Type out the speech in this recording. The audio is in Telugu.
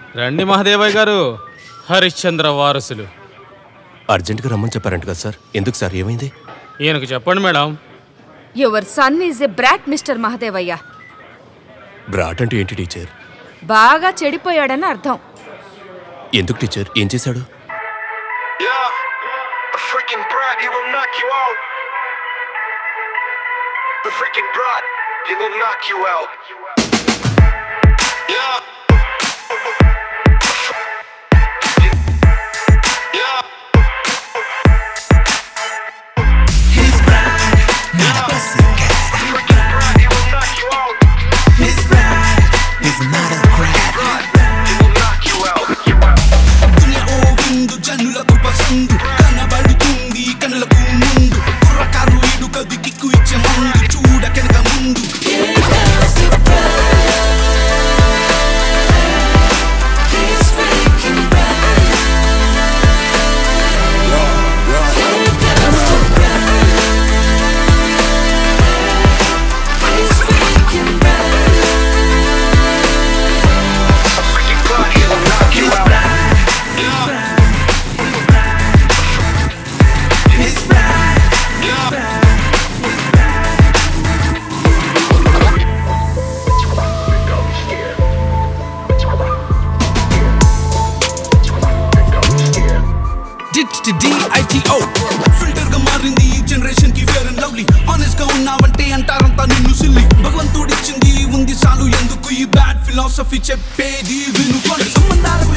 రండి మహదేవయ్య గారు హరిశ్చంద్ర వారసులు అర్జెంటుగా రమ్మని చెప్పారంట కదా సార్ ఎందుకు సార్ ఏమైంది ఈయనకు చెప్పండి madam your son is a brat mister Mahadevaiah brat అంటే ఏంటి టీచర్ బాగా చెడిపోయాడని అర్థం ఎందుకు టీచర్ ఏం చేశాడు Yeah, a freaking brat, he will knock you out. The freaking brat, he will knock you out. Yeah. Yeah. His pride, not a pussycat. Freaking brat, he will knock you out. His pride is not a crab. He will knock you out. దునియా ఓ విందు జనులకు పసందు కనబడుతుంది కనులకు ముందు కుర్రకారు ఇడుకది కిక్కు ఇచ్చే ముందు చూడ కనుక ముందు Freaking brat, he will knock you out. His pride, ditto filter గా మారింది ఈ జనరేషన్ కి ఫేర్ అండ్ లవ్లీ ఆనెస్ట్ గా ఉన్నావంటే అంటారంతా నిన్ను సిల్లి భగవంతుడిచ్చింది ఉంది చాలు ఎందుకు ఈ బ్యాడ్ ఫిలాసఫీ చెప్పేది వినుకోండి సంబంధాల